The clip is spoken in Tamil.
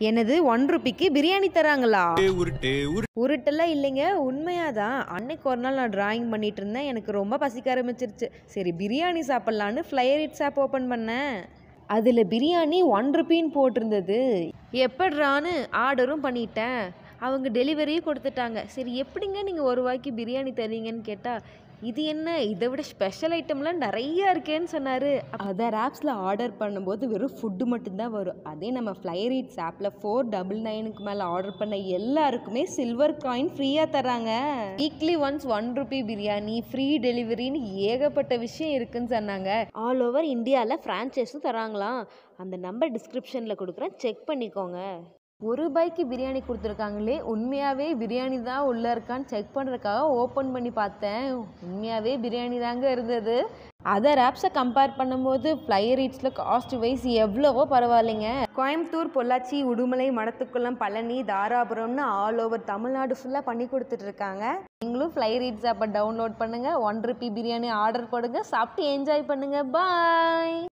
என்னது ஒன் ருபிக்கு பிரியாணி தராங்களா உருட்டு உரு உருட்டெல்லாம் இல்லைங்க உண்மையாதான் அன்னைக்கு ஒரு நாள் நான் டிராயிங் பண்ணிட்டு இருந்தேன் எனக்கு ரொம்ப பசிக்க ஆரம்பிச்சிருச்சு சரி பிரியாணி சாப்பிட்லான்னு ஃப்ளையர் இட்ஸ் ஆப் ஓப்பன் பண்ணேன் அதில் பிரியாணி ஒன் ருபின்னு போட்டிருந்தது எப்படிறான்னு ஆர்டரும் பண்ணிட்டேன் அவங்க டெலிவரியும் கொடுத்துட்டாங்க சரி எப்படிங்க நீங்கள் ஒரு ரூபாய்க்கு பிரியாணி தரீங்கன்னு கேட்டால் இது என்ன இதை விட ஸ்பெஷல் ஐட்டம்லாம் நிறையா இருக்கேன்னு சொன்னார் அதர் ஆப்ஸில் ஆர்டர் பண்ணும்போது வெறும் ஃபுட்டு மட்டும்தான் வரும் அதே நம்ம ஃப்ளையர் இட்ஸ் ஆப்பில் ஃபோர் டபுள் நைனுக்கு மேலே ஆர்டர் பண்ண எல்லாருக்குமே சில்வர் காயின் ஃப்ரீயாக தராங்க weekly once one rupee biryani free டெலிவரின்னு ஏகப்பட்ட விஷயம் இருக்குன்னு சொன்னாங்க ஆல் ஓவர் இந்தியாவில் ஃப்ரான்ச்சைஸும் தராங்களாம் அந்த நம்பர் டிஸ்கிரிப்ஷனில் கொடுக்குறேன் செக் பண்ணிக்கோங்க ஒரு ரூபாய்க்கு பிரியாணி கொடுத்துருக்காங்களே உண்மையாகவே பிரியாணி தான் உள்ளே இருக்கான்னு செக் பண்ணுறதுக்காக ஓப்பன் பண்ணி பார்த்தேன் உண்மையாகவே பிரியாணி தாங்க இருந்தது அதர் ஆப்ஸை கம்பேர் பண்ணும்போது ஃப்ளையர் ரீட்ஸில் காஸ்ட் வைஸ் எவ்வளவோ பரவாயில்லைங்க கோயம்புத்தூர் பொள்ளாச்சி உடுமலை மடத்துக்குளம் பழனி தாராபுரம்னு ஆல் ஓவர் தமிழ்நாடு ஃபுல்லாக பண்ணி கொடுத்துட்ருக்காங்க நீங்களும் ஃப்ளையர் ரீட்ஸ் ஆப்பை டவுன்லோட் பண்ணுங்கள் ஒன் ருபி பிரியாணி ஆர்டர் போடுங்க சாப்பிட்டு என்ஜாய் பண்ணுங்கள் பாய்